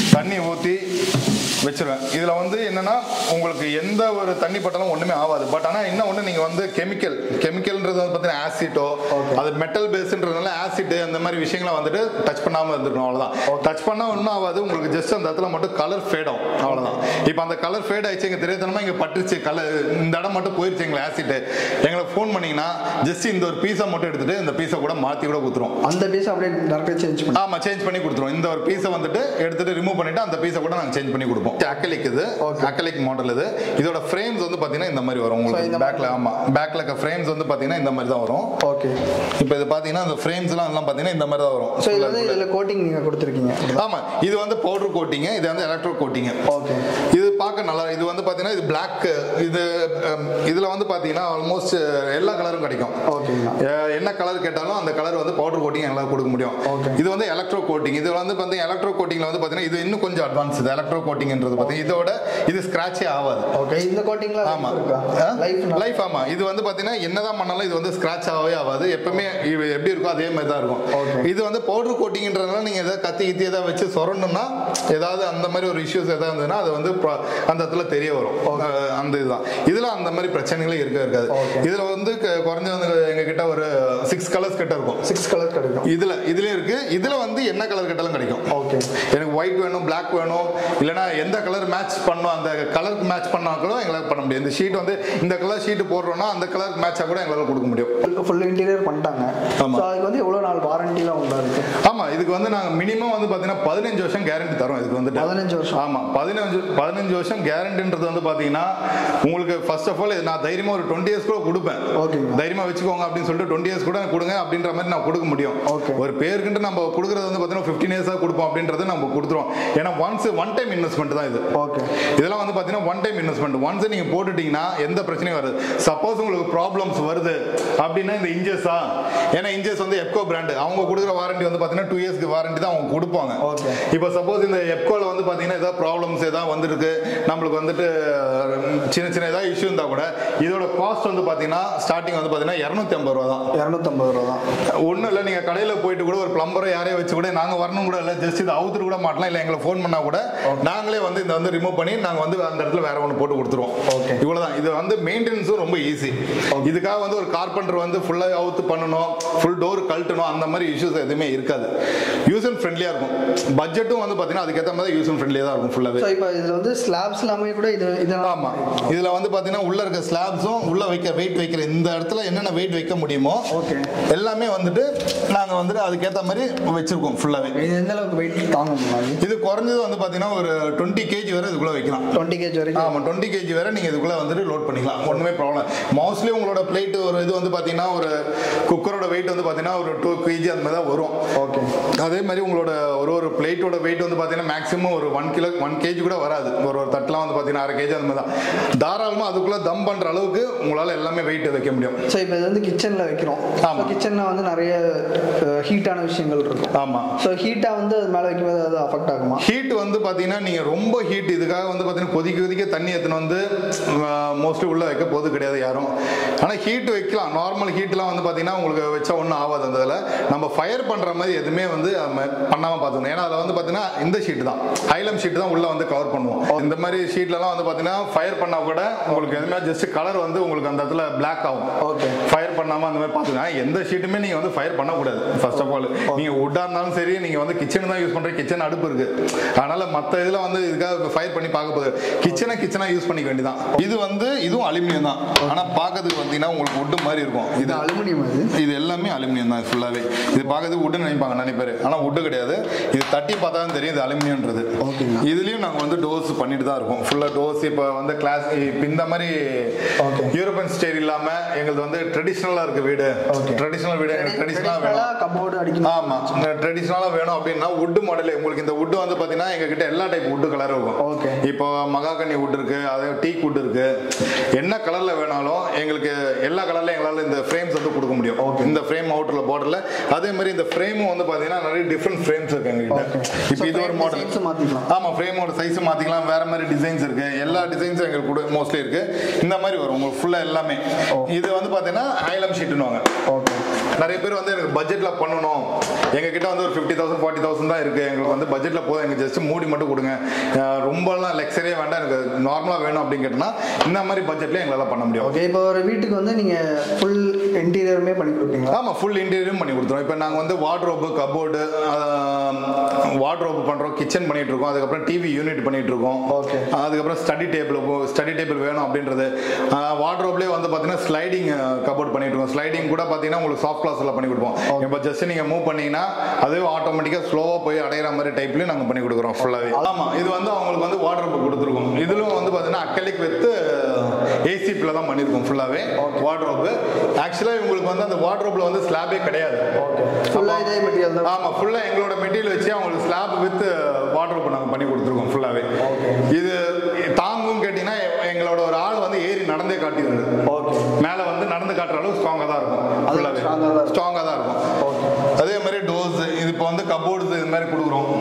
தண்ணி ஊற்றி வச்சிருவேன் இதில் வந்து என்னன்னா உங்களுக்கு எந்த ஒரு தண்ணி பட்டாலும் ஒன்றுமே ஆகாது பட் ஆனால் இன்னும் ஒன்று நீங்கள் வந்து கெமிக்கல் கெமிக்கல்ன்றது வந்து பார்த்தீங்கன்னா ஆசிட்டோ அது மெட்டல் பேஸ்ன்றதுனால ஆசிட் அந்த மாதிரி விஷயங்களை வந்துட்டு டச் பண்ணாமல் இருந்திருக்கணும் அவ்வளோதான் டச் பண்ணால் ஒன்றும் ஆகாது உங்களுக்கு ஜஸ்ட் அந்த இடத்துல மட்டும் கலர் ஃபேட் ஆகும் அவ்வளோதான் இப்போ அந்த கலர் ஃபேட் ஆயிடுச்சு எங்கள் தெரியாதனமா இங்கே பட்டுச்சு கலர் இந்த இடம் மட்டும் போயிருச்சு எங்களுக்கு ஆசிட் எங்களுக்கு ஃபோன் பண்ணீங்கன்னா ஜஸ்ட் இந்த ஒரு பீஸை மட்டும் எடுத்துட்டு இந்த பீஸை கூட மாற்றி கூட கொடுத்துரும் அந்த பீஸ் அப்படியே டேரக்டாக சேஞ்ச் பண்ணி ஆமா சேஞ்ச் பண்ணி கொடுத்துருவோம் இந்த ஒரு பீஸை வந்துட்டு எடுத்துட்டு ரிமூவ் பண்ணிட்டு அந்த பீஸை கூட நாங்க சேஞ்ச் பண்ணி கொடுப்போம் அக்கலிக் இது அக்கலிக் மாடல் இது இதோட ஃப்ரேம்ஸ் வந்து பாத்தீங்கன்னா இந்த மாதிரி வரும் So, இந்த உங்களுக்கு பேக்ல ஆமா பேக்ல இருக்க ஃப்ரேம்ஸ் வந்து பாத்தீங்கன்னா இந்த மாதிரி தான் வரும் ஓகே இப்போ இது பாத்தீங்கன்னா இந்த ஃப்ரேம்ஸ் எல்லாம் எல்லாம் பாத்தீங்கன்னா இந்த மாதிரி தான் வரும் ஸோ இது வந்து இதில் கோட்டிங் நீங்கள் கொடுத்துருக்கீங்க ஆமா இது வந்து பவுடர் கோட்டிங் இது வந்து எலக்ட்ரோ கோட்டிங் ஓகே இது பார்க்க நல்லா இது வந்து பாத்தீங்கன்னா இது பிளாக் இது um, இதுல வந்து பாத்தீங்கன்னா ஆல்மோஸ்ட் எல்லா கலரும் கிடைக்கும் ஓகேங்கண்ணா அஹ் என்ன கலர் கேட்டாலும் அந்த கலர் வந்து பவுடர் கோட்டிங் எங்களால் கொடுக்க முடியும் Okay. இது வந்து எலக்ட்ரோ கோட்டிங் இது வந்து பார்த்தீங்கன்னா எலக்ட்ரோ கோட்டிங்ல வந்து பார்த்தீங்கன்னா இது இன்னும் கொஞ்சம் அட்வான்ஸ் இது எலக்ட்ரோ கோட்டிங்ன்றது பார்த்தீங்கன்னா இதோட இது ஸ்கிராச்சே ஆகாது ஓகே இந்த கோட்டிங்ல ஆமா இருக்கா லைஃப் லைஃப் ஆமா இது வந்து பாத்தீங்கன்னா என்னதான் பண்ணாலும் இது வந்து ஸ்கிராச் ஆகவே ஆகாது எப்பவுமே இது எப்படி இருக்கோ அதே மாதிரி தான் இருக்கும் Okay. இது வந்து பவுடர் கோட்டிங்ன்றதுனால நீங்க ஏதாவது கத்தி கித்தி ஏதாவது வச்சு சொரணும்னா ஏதாவது அந்த மாதிரி ஒரு இஷ்யூஸ் ஏதாவது இருந்ததுன்னா அது வந்து pro- அந்த இடத்துல தெரிய வரும் அஹ் அந்த இதுதான் இதுல அந்த மாதிரி பிரச்சனைகளே இருக்க இருக்காது Okay. இதுல வந்து க- குறைஞ்சது வந்து எங்க கிட்ட ஒரு சிக்ஸ் கலர்ஸ் கிட்ட இருக்கும் சிக்ஸ் கலர் கிடைக்கும் இதுல இதுலயே இருக்கு இதுல வந்து என்ன கலர் கேட்டாலும் கிடைக்கும் ஓகே எனக்கு ஒயிட் வேணும் Black வேணும் இல்லைன்னா எந்த கலர் மேட்ச் பண்ணணும் அந்த கலருக்கு மேட்ச் பண்ணா கூட எங்களால் பண்ண முடியும் இந்த ஷீட் வந்து இந்த கலர் ஷீட் போடுறோம்னா அந்த கலருக்கு மேட்சாக கூட எங்களால் கொடுக்க முடியும் ஃபுல் இன்டீரியர் பண்ணிட்டாங்க ஆமா. ஸோ அதுக்கு வந்து எவ்வளோ நாள் வாரண்டிலாம் உண்டா இருக்கு ஆமா இதுக்கு வந்து நாங்க மினிமம் வந்து பாத்தீங்கன்னா பதினஞ்சு வருஷம் கேரண்டி தரோம் இதுக்கு வந்துட்டு பதினஞ்சு வருஷம் ஆமா பதினஞ்சு பதினஞ்சு வருஷம் கேரண்டின்றது வந்து பாத்தீங்கன்னா உங்களுக்கு ஃபர்ஸ்ட் ஆஃப் ஆல் நான் தைரியமா ஒரு டுவெண்ட்டி இயர்ஸ் கூட கொடுப்பேன் ஓகேங்க தைரியமா வச்சுக்கோங்க அப்படின்னு சொல்லிட்டு டுவெண்ட்டி இயர்ஸ் கூட கொடுங்க அப்படின்ற மாதிரி நான் கொடுக்க முடியும் Okay. ஒரு பேருக்குன்ட்டு நம்ம கொடுக்குறது வந்து பார்த்தீங்கன்னா ஃபிஃப்டீன் இயர்ஸாக கொடுப்போம் அப்படின்றது நம்ம கொடுத்துருவோம் ஏன்னா ஒன்ஸ் ஒன் டைம் இன்வெஸ்ட்மெண்ட் தான் இது ஓகே இதெல்லாம் வந்து பார்த்தீங்கன்னா ஒன் டைம் இன்வெஸ்ட்மெண்ட் ஒன்ஸ் நீங்கள் போட்டுட்டீங்கன்னா எந்த பிரச்சனையும் வராது சப்போஸ் உங்களுக்கு ப்ராப்ளம்ஸ் வருது அப்படின்னா இந்த இன்ஜஸா ஏன்னா இன்ஜஸ் வந்து எப்கோ பிராண்டு அவங்க கொடுக்குற வாரண்டி வந்து பார்த்தீங்கன்னா டூ இயர்ஸ்க்கு வாரண்டி தான் அவங்க கொடுப்பாங்க Okay. இப்போ சப்போஸ் இந்த எப்கோல வந்து பார்த்தீங்கன்னா ஏதாவது ப்ராப்ளம்ஸ் ஏதாவது வந்துருக்கு நம்மளுக்கு வந்துட்டு அஹ், சின்ன சின்ன ஏதாவது இஷ்யூ இருந்தால் கூட இதோட காஸ்ட் வந்து பார்த்தீங்கன்னா ஸ்டார்டிங் வந்து பார்த்தீங்கன்னா இரநூத்தி ஐம்பது ரூபா தான் இரநூத்தம்பது ரூபா தான் ஒன்றும் இல்லை நீங்கள் கடையில் போயிட்டு கூட ஒரு பிளம்பரை யாரையும் வச்சு கூட நாங்கள் வரணும் கூட இல்லை ஜஸ்ட் இது அவுத்துட்டு கூட மாட்டலாம் இல்லை எங்களை ஃபோன் பண்ணால் கூட நாங்களே வந்து இந்த வந்து ரிமூவ் பண்ணி நாங்கள் வந்து அந்த இடத்துல வேற ஒன்று போட்டு கொடுத்துருவோம் Okay. இவ்வளோதான் இது வந்து மெயின்டெனன்ஸும் ரொம்ப ஈஸி இதுக்காக வந்து ஒரு கார்பெண்டர் வந்து ஃபுல்லாக அவுத்து பண்ணணும் ஃபுல் டோர் கழட்டணும் அந்த மாதிரி இஷ்யூஸ் எதுவுமே இருக்காது யூஸ் அண்ட் ஃப்ரெண்ட்லியாக இருக்கும் பட்ஜெட்டும் வந்து பார்த்தீங்கன்னா அதுக்கேற்ற மாதிரி யூஸ் அண்ட் ஃப்ரெண்ட்லியாக தான் இருக்கும் ஃபுல்லாகவே ஸோ இப்போ இதில் வந்து ஸ்லாப்ஸ் எல்லாமே கூட இது இதெல்லாம் ஆமா இதுல வந்து பாத்தீங்கன்னா உள்ள இருக்க ஸ்லாப்ஸும் உள்ள வைக்க வெயிட் வைக்கிற இந்த இடத்துல என்னென்ன வெயிட் வைக்க முடியுமோ ஓகே எல்லாமே வந்துட்டு நாங்க வந்துட்டு அதுக்கேத்த மாதிரி வச்சிருக்கோம் ஃபுல்லாவே இது எந்த அளவுக்கு வெயிட் தாங்கும் அது இது குறைஞ்சது வந்து பாத்தீங்கன்னா ஒரு டுவெண்ட்டி கேஜி வரை இதுக்குள்ள வைக்கலாம் டுவெண்ட்டி கேஜ் வரைக்கும் ஆமா டுவெண்ட்டி கேஜி வரை நீங்க இதுக்குள்ள வந்துட்டு லோட் பண்ணிக்கலாம் ஒண்ணுமே ப்ராப்ளம் மோஸ்ட்லி உங்களோட பிளேட் ஒரு இது வந்து பாத்தீங்கன்னா ஒரு குக்கரோட வெயிட் வந்து பாத்தீங்கன்னா ஒரு டூ கேஜி அந்த மாதிரி தான் வரும் ஓகே அதே மாதிரி உங்களோட ஒரு ஒரு பிளேட்டோட வெயிட் வந்து பார்த்தீங்கன்னா மேக்ஸிமம் ஒரு ஒன் கிலோ ஒன் கேஜி கூட வராது ஒரு ஒரு தட்டெலாம் வந்து பார்த்தீங்கன்னா அரை கேஜி அந்த மாதிரி தான் தாராளமாக அதுக்குள்ளே தம் பண்ணுற அளவுக்கு உங்களால் எல்லாமே வெயிட் வைக்க முடியும் ஸோ இப்போ இது வந்து கிச்சனில் வைக்கிறோம் ஆமா. கிச்சனில் வந்து நிறைய ஹீட்டான விஷயங்கள் இருக்கும் ஆமாம் ஸோ ஹீட்டாக வந்து அது மேலே வைக்கும்போது அது அஃபெக்ட் ஆகுமா ஹீட் வந்து பார்த்தீங்கன்னா நீங்கள் ரொம்ப ஹீட் இதுக்காக வந்து பார்த்தீங்கன்னா கொதிக்க கொதிக்க தண்ணி எடுத்துன்னு வந்து மோஸ்ட்லி உள்ளே வைக்க போது கிடையாது யாரும் ஆனால் ஹீட் வைக்கலாம் நார்மல் ஹீட்லாம் வந்து பார்த்தீங்கன்னா உங்களுக்கு வச்சா ஒன்றும் ஆகாது அந்த இதில் நம்ம ஃபயர் பண்ணுற மாதிரி எதுவுமே வந்து பண்ணாமல் பார்த்துக்கணும் ஏன்னா அதில் வந்து பார்த்தீங்கன்னா இந்த ஷீட் தான் ஹைலம் ஷீட் தான் உள்ளே வந்து கவர் பண்ணுவோம் இந்த மாதிரி ஷீட்லலாம் வந்து பார்த்தீங்கன்னா ஃபயர் பண்ணால் கூட உங்களுக்கு எதுவுமே ஜஸ்ட் கலர் வந்து உங்களுக்கு அந்த இடத்துல பிளாக் ஆகும் Okay. ஃபயர் பண்ணாமல் அந்த மாதிரி பார்த்துக்கலாம் எந்த ஷீட்டுமே நீங்கள் வந்து ஃபயர் பண்ணக்கூடாது ஃபர்ஸ்ட் ஆஃப் ஆல் நீங்கள் வுட்டாக இருந்தாலும் சரி நீங்கள் வந்து கிச்சன் தான் யூஸ் பண்ணுற கிச்சன் அடுப்பு இருக்கு அதனால மற்ற இதில் வந்து இதுக்காக ஃபயர் பண்ணி பார்க்க போகுது கிச்சனை கிச்சனாக யூஸ் பண்ணிக்க வேண்டியதான் இது வந்து இதுவும் அலுமினியம் தான் ஆனால் பார்க்கறதுக்கு பார்த்தீங்கன்னா உங்களுக்கு வுட்டு மாதிரி இருக்கும் இது இது அலுமினியம் அது இது எல்லாமே அலுமினியம் தான் ஃபுல்லாகவே இது பார்க்கறதுக்கு வுட்டு நினைப்பாங்க நிறைய பேர் ஆனால் வுட்டு கிடையாது இது தட்டி பார்த்தா தான் தெரியும் இது அலுமினியம்ன்றது ஓகேங்க. இதுலயும் நாங்கள் வந்து டோஸ் பண்ணிட்டு தான் இருக்கோம் ஃபுல்லாக டோஸ் இப்போ வந்து கிளாஸ் இப்போ இந்த மாதிரி Okay. யூரோப்பியன் ஸ்டைல் இல்லாம எங்களுக்கு வந்து ட்ரெடிஷ்னலாக இருக்கு வீடு Okay. ட்ரெடிஷ்னல் வீடு எங்களுக்கு ட்ரெடிஷ்னலாக வேணும் கபோர்டு அடிக்கணும் ஆமா ட்ரெடிஷ்னலாக வேணும் அப்படின்னா வுட் மாடல் உங்களுக்கு இந்த வுட் வந்து பார்த்தீங்கன்னா எங்ககிட்ட எல்லா டைப் வுட் கலர் இருக்கும் Okay. இப்போ மகாகனி வுட் இருக்கு அதே டீக் வுட் இருக்கு என்ன கலர்ல வேணாலும் எங்களுக்கு எல்லா கலர்ல எங்களால இந்த ஃப்ரேம்ஸ் வந்து கொடுக்க முடியும் Okay. இந்த ஃப்ரேம் அவுட்டர்ல பார்டர்ல அதே மாதிரி இந்த ஃப்ரேமும் வந்து பார்த்தீங்கன்னா நிறைய டிஃப்ரெண்ட் ஃப்ரேம்ஸ் இருக்கு எங்ககிட்ட Okay. இப்போ So, இது ஒரு frame மாடல் designs மாத்திக்கலாம். ஆமா ஃப்ரேமோட சைஸ் மாத்திக்கலாம் வேற மாதிரி டிசைன்ஸ் இருக்கு எல்லா டிசைன்ஸும் எங்களுக்கு கூட மோஸ்ட்லி இருக்கு இந்த மாதிரி வரும் உங்களுக்கு ஃபுல்லா எல்லாமே இது வந்து பாத்தீங்கன்னா ஐலம் ஷீட்னுவாங்க ஓகே நிறைய பேர் வந்து எனக்கு பட்ஜெட்ல பண்ணணும் எங்க கிட்ட வந்து ஒரு ஃபிஃப்டி தௌசண்ட் ஃபார்ட்டி தௌசண்ட் தான் இருக்கு எங்களுக்கு வந்து பட்ஜெட்ல போதும் போதும் எனக்கு ஜஸ்ட் மூடி மட்டும் கொடுங்க அஹ் ரொம்பலாம் லக்ஸரியாக வேண்டாம் எனக்கு நார்மலாக வேணும் அப்படின்னு கேட்டோம்னா இந்த மாதிரி பட்ஜெட்லேயே எங்களால் பண்ண முடியும் ஓகே இப்போ ஒரு வீட்டுக்கு வந்து நீங்கள் ஃபுல் இன்டீரியருமே பண்ணி கொடுப்பீங்களா ஆமாம் ஃபுல் இன்டீரியரும் பண்ணி கொடுத்துருவோம் இப்போ நாங்கள் வந்து வார்ட்ரோப்பு கபோர்டு வார்ட்ரோப்பு பண்ணுறோம் கிச்சன் பண்ணிட்டு இருக்கோம் அதுக்கப்புறம் டிவி யூனிட் பண்ணிட்டு இருக்கோம் Okay. அதுக்கப்புறம் ஸ்டடி டேபிள் ஸ்டடி டேபிள் வேணும் அப்படின்றது வார்ட்ரோப்லேயே வந்து பார்த்தீங்கன்னா ஸ்லைடிங் கபோர்ட் பண்ணிட்டு இருக்கோம் ஸ்லைடிங் கூட பார்த்தீங்கன்னா உங்களுக்கு சாஃப்ட் கிளாஸில் பண்ணி கொடுப்போம் இப்போ ஜஸ்ட் நீங்கள் மூவ் பண்ணீங்கன்னா அதுவே ஆட்டோமேட்டிக்காக ஸ்லோவாக போய் அடையிற மாதிரி டைப்லேயும் நாங்கள் பண்ணி கொடுக்குறோம் ஃபுல்லாகவே ஆமாம் இது வந்து அவங்களுக்கு வந்து வார்ட்ரோப் கொடுத்துருக்கோம் இதுலும் வந்து பார்த்தீங்கன்னா அக்கலிக் வித் ஏசிப்பில் தான் பண்ணியிருக்கோம் ஃபுல்லாகவே வார்ட்ரோப்பு ஆக்சுவலாக இவங்களுக்கு வந்து அந்த வார்ட்ரோப்பில் வந்து ஸ்லாபே கிடையாது ஃபுல்லாக இதே மெட்டீரியல் தான் ஆமாம் ஃபுல்லாக எங்களோட மெட்டீரியல் வச்சு அவங்களுக்கு ஸ்லாப் வித் வார்ட்ரோப் நாங்கள் பண்ணி கொடுத்துருக்கோம் ஃபுல்லாகவே இது தாங்கும் கேட்டிங்கன்னா எங்களோட ஒரு ஆள் வந்து ஏறி நடந்தே காட்டிடுது ஓகே மேலே வந்து நடந்து காட்டுற அளவு ஸ்ட்ராங்காக தான் இருக்கும் அது ஃபுல்லாகவே strong ஆ தான் இருக்கும். ஸ்ட்ராங்காக தான் இருக்கும் அதே மாதிரி டோர்ஸ் இது இப்போ வந்து கபோர்ட்ஸ் இது மாதிரி கொடுக்குறோம்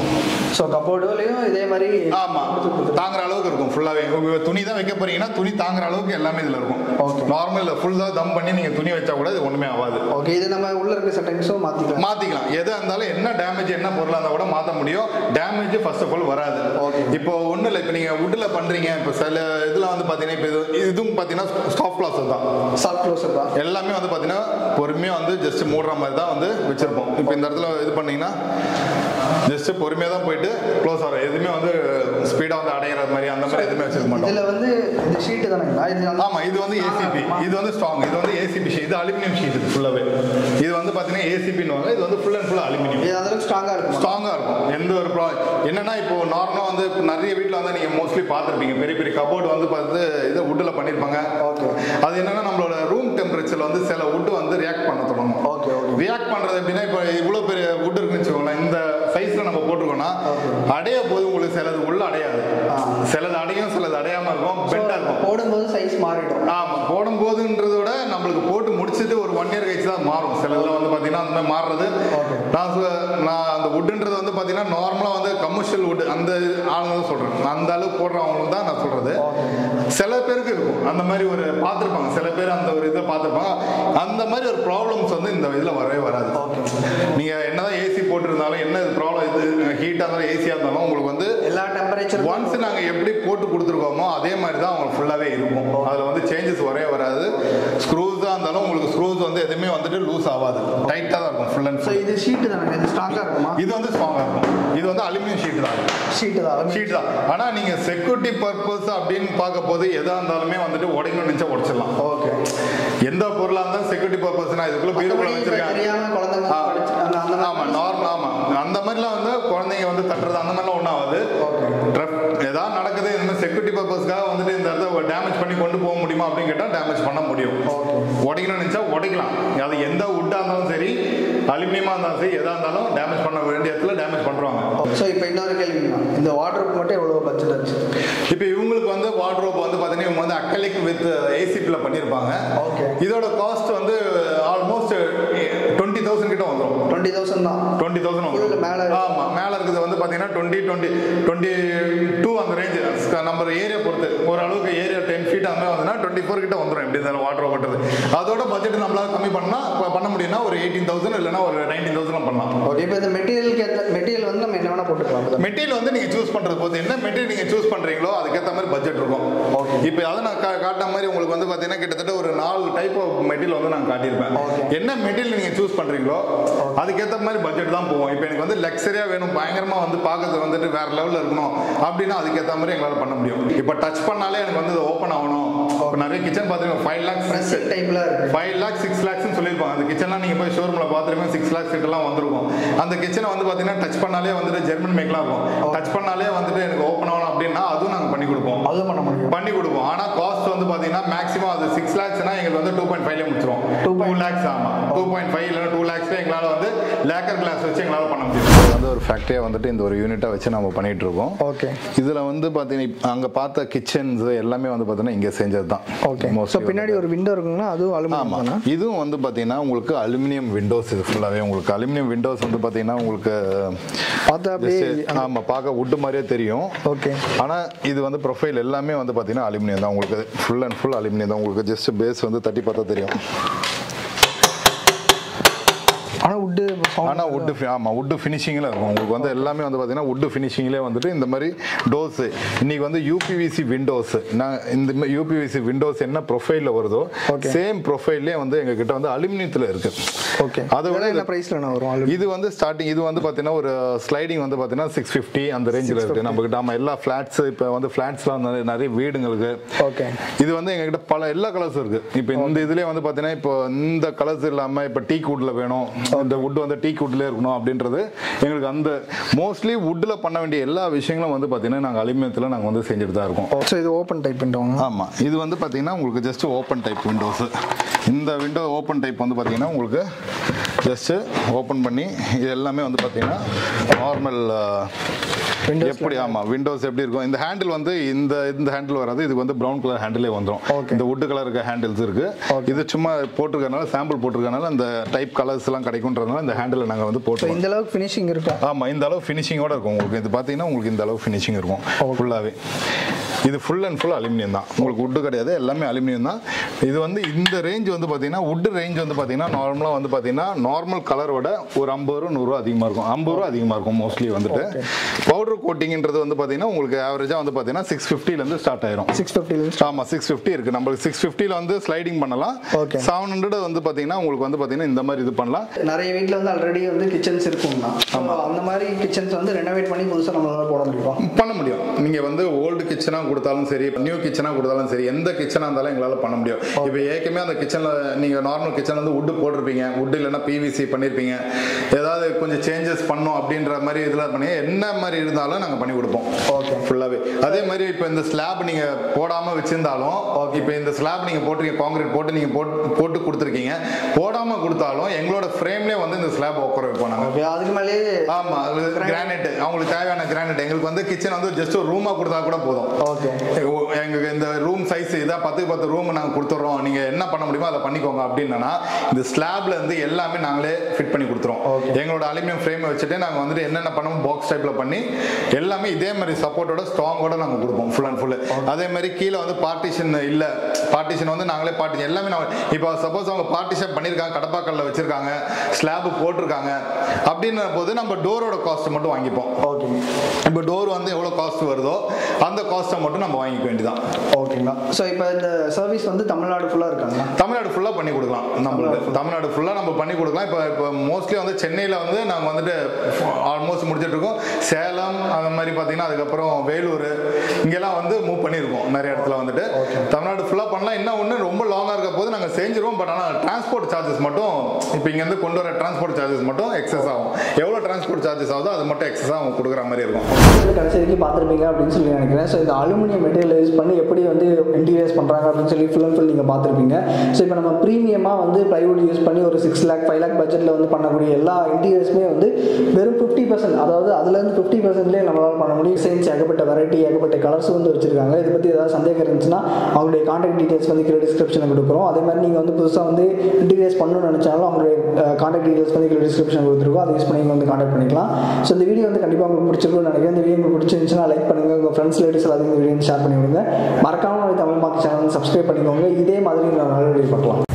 ஸோ கபோர்டுலையும் இதே மாதிரி ஆமா தாங்குற அளவுக்கு இருக்கும் ஃபுல்லாவே உங்க துணி தான் வைக்க போறீங்கன்னா துணி தாங்குற அளவுக்கு எல்லாமே இதுல இருக்கும் Okay. நார்மல் ஃபுல்லா தம் பண்ணி நீங்க துணி வச்சா கூட இது ஒண்ணுமே ஆகாது ஓகே இது நம்ம உள்ள இருக்க செட்டிங்ஸும் மாற்றிக்கலாம் மாத்திக்கலாம் எதா இருந்தாலும் என்ன டேமேஜ் என்ன பொருளா இருந்தா கூட மாத்த முடியும் டேமேஜ் ஃபர்ஸ்ட் ஆஃப் ஆல் வராது Okay. இப்போ ஒண்ணு இல்லை இப்போ நீங்க வுட்ல பண்றீங்க இப்போ சில இதுல வந்து பாத்தீங்கன்னா இப்போ இது இதுவும் பாத்தீங்கன்னா ஸ்டாப் கிளாஸ் தான் சாஃப்ட் க்ளோசர் தான் எல்லாமே வந்து பாத்தீங்கன்னா பொறுமையா வந்து ஜஸ்ட் மூடுற மாதிரி தான் வந்து வச்சிருப்போம் இப்போ இந்த இடத்துல இது பண்ணீங்கன்னா ஜஸ்ட் பொறுமையா தான் போயிட்டு க்ளோஸ் ஆகும் எதுவுமே வந்து ஸ்பீடா வந்து அடையிற மாதிரி அந்த மாதிரி எதுவுமே வச்சிருக்க மாட்டோம் இதில் வந்து இந்த ஷீட்டு தானேங்களா இது நல்லா- ஆமா இது வந்து ஏசிபி இது வந்து ஸ்ட்ராங் இது வந்து ஏசிபி ஷீட் இது அலுமினியம் ஷீட் இது ஃபுல்லாவே இது வந்து பாத்தீங்கன்னா ஏசிபின்னு இது வந்து ஃபுல் அண்ட் ஃபுல் அலுமினியம் இது அந்த அளவுக்கு ஸ்ட்ராங்காக இருக்கும் ஸ்ட்ராங்கா இருக்கும் எந்த ஒரு ப்ரா என்னன்னா இப்போ நார்மலா வந்து இப்ப நிறைய வீட்ல வந்து நீங்க மோஸ்ட்லி பார்த்திருப்பீங்க பெரிய பெரிய கபோர்டு வந்து பார்த்து இது வுட்ல பண்ணிருப்பாங்க Okay. அது என்னன்னா நம்மளோட ரூம் டெம்பரேச்சர்ல வந்து சில வுட் வந்து ரியாக்ட் பண்ண தொடங்கும் ஓகே ஓகே ரியாக்ட் பண்றது எப்படின்னா இப்போ இவ்வளவு பெரிய வுட் இருக்குன்னு வச்சுக்கோங்களேன் இந்த சைஸ்ல நம்ம போட்டிருக்கோம்னா அடைய போது உங்களுக்கு சிலது உள்ள அடையாது சிலது அடையும் சிலது அடையாம இருக்கும் பெட்டா இருக்கும் போடும்போது சைஸ் மாறிடும் ஆமா போடும் போதுன்றத விட நம்மளுக்கு போட்டு முடிச்சுட்டு ஒரு ஒன் இயர் கழிச்சு தான் மாறும் சில இதுல வந்து பாத்தீங்கன்னா அந்த மாதிரி மாறுறது நான் சொ- நான் அந்த வுட்ன்றது வந்து பாத்தீங்கன்னா நார்மலா வந்து கமர்ஷியல் வுட் அந்த ஆளுங்க தான் சொல்றேன் நான் அந்த அளவுக்கு போடுறவங்களுக்கு தான் நான் சொல்றது சில பேருக்கு இருக்கும் அந்த மாதிரி ஒரு பார்த்துருப்பாங்க சில பேர் அந்த ஒரு இதை பார்த்துருப்பாங்க அந்த மாதிரி ஒரு ப்ராப்ளம்ஸ் வந்து இந்த இதுல வரவே வராது நீங்க என்னதான் ஏசி போட்டிருந்தாலும் என்ன ப்ராப்ளம் இது ஹீட்டா இருந்தாலும் ஏசியா இருந்தாலும் உங்களுக்கு வந்து எல்லா டெம்பரேச்சர் ஒன்ஸ் நாங்க எப்படி போட்டு கொடுத்துருக்கோமோ அதே மாதிரி தான் உங்களுக்கு ஃபுல்லாவே இருக்கும் அதுல வந்து சேஞ்சஸ் வரவே வராது ஸ்க்ரூஸ் தான் இருந்தாலும் உங்களுக்கு ஸ்க்ரூஸ் வந்து எதுவுமே வந்துட்டு லூஸ் ஆகாது டைட்டா தான் இருக்கும் ஃபுல் அண்ட் ஸோ இது ஷீட்டு தானே இது ஸ்ட்ராங்காக இருக்குமா இது வந்து ஸ்ட்ராங்கா இருக்கும் இது வந்து அலுமினியம் ஷீட் தான் ஷீட்டு தான் ஷீட் தான் ஆனா நீங்க செக்யூரிட்டி பர்பஸ் அப்படின்னு பார்க்க போது எதா இருந்தாலுமே வந்துட்டு உடைக்கணும்னு நினைச்சா உடைச்சிடலாம் ஓகே எந்த பொருளா இருந்தாலும் செக்யூரிட்டி பர்பஸ் நான் இதுக்குள்ள பீரோக்குள்ள வச்சிருக்கேன் தெரியாம குழந்தைங்க ஆ. படிச்சுட்டாங்க அந்த ஆமா மாதிரி நார்மல் ஆமா அந்த மாதிரிலாம் வந்து குழந்தைங்க வந்து தட்டுறது அந்த மாதிரிலாம் ஒன்றும் ஆகாது ட்ரப் ஏதாவது நடக்குது இந்த மாதிரி செக்யூரிட்டி பர்பஸ்க்காக வந்துட்டு இந்த இடத்த டேமேஜ் பண்ணி கொண்டு போக முடியுமா அப்படின்னு கேட்டால் டேமேஜ் பண்ண முடியும் உடைக்கணும்னு நினைச்சா உடைக்கலாம் அது எந்த வுட்டாக இருந்தாலும் சரி அலுமினியமாக இருந்தாலும் சரி எதாக இருந்தாலும் டேமேஜ் பண்ண வேண்டிய இடத்துல டேமேஜ் பண்ணுறாங்க ஸோ இப்போ இன்னொரு கேள்விங்கண்ணா இந்த வாட்டருக்கு மட்டும் எவ்வளோ பட்ஜெட் ஆச்சு இப்போ இவங்களுக்கு வந்து வார்ட்ரோப் வந்து பார்த்தீங்கன்னா இவங்க வந்து அக்கலிக் வித் ஏசிபியில் பண்ணியிருப்பாங்க Okay. இதோட காஸ்ட் வந்து ஆல்மோஸ்ட் டுவெண்ட்டி தௌசண்ட் கிட்ட வந்துடும் டுவெண்ட்டி தௌசண்ட் தான் டுவெண்ட்டி தௌசண்ட் Full மேல இருக்கு. ஆமா மேல இருக்குது வந்து பாத்தீங்கன்னா டுவெண்ட்டி டுவெண்ட்டி டுவெண்ட்டி டூ அந்த ரேஞ்ச் நம்ம ஏரியா பொறுத்து ஓரளவுக்கு ஏரியா டென் ஃபீட் அந்த மாதிரி வந்துன்னா டுவெண்ட்டி ஃபோர் கிட்ட வந்துடும் எப்படி இருந்தாலும் வாட்டர் ஓட்டுறது அதோட பட்ஜெட் நம்மளால கம்மி பண்ணா இப்ப பண்ண முடியும்னா ஒரு எயிட்டீன் தௌசண்ட் இல்லைன்னா ஒரு நைன்டீன் தௌசண்ட் பண்ணலாம் ஓகே இப்போ இந்த மெட்டீரியலுக்கு ஏற்ற மெட்டீரியல் வந்து நம்ம என்ன வேணால் போட்டுக்கலாம் அப்படிதான். மெட்டீரியல் வந்து நீங்க சூஸ் பண்றது போது என்ன மெட்டீரியல் நீங்க சூஸ் பண்றீங்களோ அதுக்கேற்ற மாதிரி பட்ஜெட் இருக்கும் Okay. இப்போ அதை நான் கா- காட்டின மாதிரி உங்களுக்கு வந்து பாத்தீங்கன்னா கிட்டத்தட்ட ஒரு நாலு டைப் ஆஃப் மெட்டீரியல் வந்து நான் காட்டியிருப்பேன் Okay. என்ன மெட்டீரியல் நீங்க சூஸ் பண்றீங்களோ அதுக்கேற்ற மாதிரி பட்ஜெட் தான் போவோம் இப்போ எனக்கு வந்து லக்ஸரியா வேணும் பயங்கரமா வந்து பார்க்கறது வந்துட்டு வேற லெவல்ல இருக்கணும் அப்படின்னா அதுக்கேற்ற மாதிரி எங்களால பண்ண முடியும் இப்போ டச் பண்ணாலே எனக்கு வந்து ஓப்பன் ஆகணும் இப்போ நிறைய கிச்சன் பார்த்துருக்கோம் ஃபைவ் லேக்ஸ் Pressing டைப்ல இருக்கு ஃபைவ் லேக்ஸ் சிக்ஸ் லேக்ஸ்னு சொல்லியிருப்பாங்க அந்த கிச்சன்லாம் நீங்கள் போய் ஷோரூமில் பார்த்துருப்பீங்க சிக்ஸ் லேக்ஸ் கிட்டலாம் வந்திருக்கும் அந்த கிச்சனை வந்து பார்த்தீங்கன்னா டச் பண்ணாலே வந்துட்டு ஜெர்மன் மேக்லாம் இருக்கும் டச் பண்ணாலே வந்துட்டு எனக்கு ஓப்பன் ஆகணும் அப்படின்னா அதுவும் நாங்கள் பண்ணி கொடுப்போம் அதுவும் பண்ண முடியும் பண்ணி கொடுப்போம் ஆனால் காஸ்ட் வந்து பார்த்தீங்கன்னா மேக்ஸிமம் அது சிக்ஸ் லேக்ஸ்னா எங்களுக்கு வந்து டூ பாயிண்ட் ஃபைவ்ல முடிச்சிரும் டூ லேக்ஸ் ஆமாம் டூ பாயிண்ட் ஃபைவ் இல்லைன்னா டூ லேக்ஸ்ல எங்களால் வந்து லேக்கர் கிளாஸ் வச்சு எங்களால் பண்ண முடியும் வந்து ஒரு ஃபேக்ட்ரியாக வந்துட்டு இந்த ஒரு யூனிட்டாக வச்சு நம்ம பண்ணிட்டு இருக்கோம் ஓகே இதில் வந்து பார்த்தீங்கன்னா அங்கே பார்த்த கிச்சன்ஸ் எல்லாமே வந்து பார்த்தீங்கன்னா இங்கே செஞ்சது தான் ஓகே ஸோ பின்னாடி ஒரு விண்டோ இருக்குங்கன்னா அதுவும் அலுமினியம் ஆமா தானே இதுவும் வந்து பாத்தீங்கன்னா உங்களுக்கு அலுமினியம் விண்டோஸ் இது ஃபுல்லாவே உங்களுக்கு அலுமினியம் விண்டோஸ் வந்து பாத்தீங்கன்னா உங்களுக்கு பார்த்தா அப்படியே just- ஆமா பார்க்க wood மாதிரியே தெரியும் ஓகே ஆனா இது வந்து ப்ரொஃபைல் எல்லாமே வந்து பாத்தீங்கன்னா அலுமினியம் தான் உங்களுக்கு ஃபுல் அண்ட் ஃபுல் அலுமினியம் தான் உங்களுக்கு ஜஸ்ட் பேஸ் வந்து தட்டி பார்த்தா தெரியும் ஆனால் உட்டு ஆனால் உட்டு ஆமாம் உட்டு ஃபினிஷிங்கில் இருக்கும் உங்களுக்கு வந்து எல்லாமே வந்து பார்த்தீங்கன்னா உட்டு ஃபினிஷிங்லேயே வந்துட்டு இந்த மாதிரி டோர்ஸ் இன்னைக்கு வந்து யூபிவிசி விண்டோஸ் நான் இந்த யூபிவிசி விண்டோஸ் என்ன ப்ரொஃபைலில் வருதோ Okay. சேம் ப்ரொஃபைல்லே வந்து எங்ககிட்ட வந்து அலுமினியத்தில் இருக்கு ஓகே அதை விட என்ன ப்ரைஸில் நான் வரும் அலுமினியம் இது வந்து ஸ்டார்டிங் இது வந்து பார்த்தீங்கன்னா ஒரு ஸ்லைடிங் வந்து பார்த்தீங்கன்னா சிக்ஸ் ஃபிஃப்டி அந்த ரேஞ்சில் இருக்கு நம்ம கிட்ட ஆமாம் எல்லா ஃப்ளாட்ஸ் இப்போ வந்து ஃப்ளாட்ஸ்லாம் நிறைய நிறைய வீடுங்களுக்கு ஓகே இது வந்து எங்ககிட்ட பல எல்லா கலர்ஸும் இருக்கு இப்போ இந்த இதுலயே வந்து பார்த்தீங்கன்னா இப்போ இந்த கலர்ஸ் இல்லாமல் இப்போ டீ வுட்ல வேணும் இந்த வுட் வந்து டீ வுட்ல இருக்கணும் அப்படின்றது எங்களுக்கு அந்த மோஸ்ட்லி வுட்ல பண்ண வேண்டிய எல்லா விஷயங்களும் வந்து பார்த்தீங்கன்னா நாங்கள் அலுமினியத்தில் நாங்கள் வந்து செஞ்சுட்டு தான் இருக்கோம் ஸோ இது ஓப்பன் டைப் பண்ணுவாங்க ஆமாம் இது வந்து பார்த்தீங்கன்னா உங்களுக்கு ஜஸ்ட் ஓப்பன் டைப் விண்டோஸ் இந்த விண்டோ ஓப்பன் டைப் வந்து பார்த்தீங்கன்னா உங்களுக்கு ஜஸ்ட் ஓப்பன் பண்ணி இது எல்லாமே வந்து பார்த்தீங்கன்னா நார்மல் Windows எப்படி ஆமாம் விண்டோஸ் எப்படி இருக்கும் இந்த ஹேண்டில் வந்து இந்த இந்த ஹேண்டில் வராது இதுக்கு வந்து ப்ரௌன் கலர் ஹேண்டிலே வந்துடும் Okay. இந்த வுட் கலர் இருக்க ஹேண்டில்ஸ் இருக்கு இது சும்மா போட்டிருக்கறனால சாம்பிள் போட்டிருக்கறனால அந்த டைப் கலர்ஸ் எல்லாம் கிடைக்குன்றதுனால இந்த ஹேண்டில் நாங்கள் வந்து ஸோ போட்டுருவோம் இந்த அளவுக்கு ஃபினிஷிங் இருக்கும் ஆமா இந்த அளவு ஃபினிஷிங்கோட இருக்கும் உங்களுக்கு இது பார்த்தீங்கன்னா உங்களுக்கு இந்த அளவு ஃபினிஷிங் இருக்கும் ஃபுல்லாகவே இது ஃபுல் அண்ட் ஃபுல் அலுமினியம் தான் உங்களுக்கு உட்டு கிடையாது எல்லாமே அலுமினியம் தான் இது வந்து இந்த ரேஞ்ச் வந்து பார்த்தீங்கன்னா உட் ரேஞ்ச் வந்து பார்த்தீங்கன்னா நார்மலாக வந்து பார்த்தீங்கன்னா நார்மல் கலரோட ஒரு ஐம்பது ரூபா நூறுரூவா அதிகமாக இருக்கும் ஐம்பது ரூபா அதிகமாக இருக்கும் மோஸ்ட்லி வந்துட்டு பவுடர் கோட்டிங்ன்றது வந்து பார்த்தீங்கன்னா உங்களுக்கு ஆவரேஜாக வந்து பார்த்தீங்கன்னா சிக்ஸ் ஃபிஃப்டிலேருந்து ஸ்டார்ட் ஆயிரும் சிக்ஸ் ஃபிஃப்டியில் ஆமா சிக்ஸ் ஃபிஃப்டி இருக்கு நம்மளுக்கு சிக்ஸ் ஃபிஃப்டியில் வந்து ஸ்லைடிங் பண்ணலாம் Okay. செவன் ஹண்ட்ரட் வந்து பார்த்தீங்கன்னா உங்களுக்கு வந்து பார்த்தீங்கன்னா இந்த மாதிரி இது பண்ணலாம் நிறைய வீட்டில் வந்து ஆல்ரெடி வந்து கிச்சன்ஸ் இருக்கும்னா ஆமாம் அந்த மாதிரி கிச்சன்ஸ் வந்து ரெனோவேட் பண்ணி புதுசாக நம்மளால போட முடியும் பண்ண முடியும் நீங்க வந்து ஓல்டு கிச்சனா கொடுத்தாலும் சரி நியூ கிச்சனா கொடுத்தாலும் சரி எந்த கிச்சனா இருந்தாலும் எங்களால பண்ண முடியும் இப்போ ஏற்கனவே அந்த கிச்சன்ல நீங்க நார்மல் கிச்சன் வந்து உட் போட்டிருப்பீங்க உட் இல்லைன்னா பிவிசி பண்ணிருப்பீங்க ஏதாவது கொஞ்சம் சேஞ்சஸ் பண்ணோம் அப்படின்ற மாதிரி இதெல்லாம் பண்ணி என்ன மாதிரி இருந்தாலும் நாங்க பண்ணி கொடுப்போம் Okay. ஃபுல்லாவே அதே மாதிரி இப்போ இந்த ஸ்லாப் நீங்க போடாம வச்சிருந்தாலும் இப்போ இந்த ஸ்லாப் நீங்க போட்டிருக்கீங்க காங்கிரீட் போட்டு நீங்க போட்டு போட்டு கொடுத்துருக்கீங்க போடாம கொடுத்தாலும் எங்களோட ஃப்ரேம்லேயே வந்து இந்த ஸ்லாப் உட்கார வைப்போம் நாங்க ஓகே அதுக்கு மேலேயே ஆமா கிரானைட் அவங்களுக்கு தேவையான கிரானைட் எங்களுக்கு வந்து கிச்சன் வந்து ஜஸ்ட் ஒரு ரூமா கொடுத்தா கூட போதும் ஓகே எங்களுக்கு இந்த ரூம் சைஸ் இதான் பத்துக்கு பத்து ரூம் நாங்கள் கொடுத்துட்றோம் நீங்க என்ன பண்ண முடியுமோ அதை பண்ணிக்கோங்க அப்படின்னா இந்த ஸ்லாப்ல இருந்து எல்லாமே நாங்களே ஃபிட் பண்ணி கொடுத்துறோம் Okay. எங்களோட அலுமினியம் ஃப்ரேமை வச்சுட்டு நாங்கள் வந்துட்டு என்னென்ன பண்ணணும் பாக்ஸ் டைப்ல பண்ணி எல்லாமே இதே மாதிரி சப்போர்ட்டோட ஸ்ட்ராங்கோட நாங்கள் கொடுப்போம் ஃபுல் அண்ட் ஃபுல் அதே மாதிரி கீழே வந்து பார்ட்டிஷன் இல்ல பார்ட்டிஷன் வந்து நாங்களே பார்ட்டிஷன் எல்லாமே நாங்கள் இப்போ சப்போஸ் அவங்க பார்ட்டிஷன் பண்ணியிருக்காங்க கடப்பாக்கல்ல வச்சிருக்காங்க ஸ்லாப் போட்டிருக்காங்க அப்படின்ற போது நம்ம டோரோட காஸ்ட் மட்டும் வாங்கிப்போம் ஓகே இப்போ டோர் வந்து எவ்வளோ காஸ்ட் வருதோ அந்த காஸ்ட்டை மட்டும் நம்ம வாங்கிக்க வேண்டியதான் ஓகேங்களா ஸோ இப்போ இந்த சர்வீஸ் வந்து தமிழ்நாடு ஃபுல்லாக இருக்காங்களா தமிழ்நாடு ஃபுல்லாக பண்ணி கொடுக்கலாம் நம்மளுக்கு தமிழ்நாடு ஃபுல்லாக நம்ம பண்ணி கொடுக்கலாம் இப்போ இப்போ மோஸ்ட்லி வந்து சென்னையில் வந்து நாங்கள் வந்துட்டு ஆல்மோஸ்ட் முடிச்சிட்டு இருக்கோம் சேலம் அந்த மாதிரி பார்த்தீங்கன்னா அதுக்கப்புறம் வேலூர் இங்கெல்லாம் வந்து மூவ் பண்ணியிருக்கோம் நிறைய இடத்துல வந்துட்டு தமிழ்நாடு ஃபுல்லாக பண்ணலாம் இன்னும் ஒன்று ரொம்ப லாங்காக இருக்க போது நாங்கள் செஞ்சிருவோம் பட் ஆனால் டிரான்ஸ்போர்ட் சார்ஜஸ் மட்டும் இப்போ இங்கேருந்து கொண்டு வர டிரான்ஸ்போர்ட் சார்ஜஸ் மட்டும் எக்ஸஸ் ஆகும் எவ்வளோ டிரான்ஸ்போர்ட் சார்ஜஸ் ஆகுதோ அது மட்டும் எக்ஸஸ் அவங்க கொடுக்குற மாதிரி இருக்கும் இது கடைசி வரைக்கும் பார்த்துருப்பீங்க அப்படின்னு சொல்லி நினைக்கிறேன் ஸோ இந்த அலுமினியம் மெட்டீரியல் யூஸ் பண்ணி எப்படி வந்து இன்டீரியர்ஸ் பண்ணுறாங்க அப்படின்னு சொல்லி ஃபுல் அண்ட் ஃபுல் நீங்கள் பார்த்துருப்பீங்க ஸோ இப்போ நம்ம ப்ரீமியமாக வந்து ப்ளைவுட் யூஸ் பண்ணி ஒரு சிக்ஸ் லேக் ஃபைவ் லேக் பட்ஜெட்டில் வந்து பண்ணக்கூடிய எல்லா இன்டீரியர்ஸுமே வந்து வெறும் ஃபிஃப்டி பர்சன்ட் அதாவது அதுலேருந்து ஃபிஃப்டி பர்சன்ட்லேயே நம்மளால் பண்ண முடியும் டிசைன்ஸ் ஏகப்பட்ட வெரைட்டி ஏகப்பட்ட கலர்ஸ் வந்து வச்சிருக்காங்க இதை பற்றி ஏதாவது சந்தேகம் இருந்துச்சுன்னா அவங்களுடைய கான்டாக்ட் டீடைல்ஸ் வந்து கீழே டிஸ்கிரிப்ஷனில் கொடுக்குறோம் அதே மாதிரி நீங்கள் வந்து புதுசாக வந்து இன்டீரியர்ஸ் பண்ணணும்னு நினச்சாலும் அவங்களுடைய கான்டாக்ட் டீடைல்ஸ் வந்து கீழே டிஸ்கிரிப்ஷன் கொடுத்துருக்கோம் அதை யூஸ் பண்ணி நீங்கள் வந்து கான்டாக்ட் பண்ணிக்கலாம் ஸோ இந்த வீடியோ வந்து கண்டிப்பாக உங்களுக்கு பிடிச்சிருக்கும்னு நினைக்கிறேன் இந்த வீடியோ உங்களுக்கு பிடிச்சிருந்துச்சுன்னா லைக் பண்ணுங்கள் உங்கள் ஃப்ரெண்ட்ஸ் லேடிஸ் எல்லாத்தையும் இந்த வீடியோ ஷேர் பண்ணி விடுங்க மறக்காம நம்ம தமிழ் மார்க் சேனல் சப்ஸ்கிரைப் பண்ணிக்கோங்க இதே மாதிரி நான் நல்ல வீடியோ பார்க்கலாம்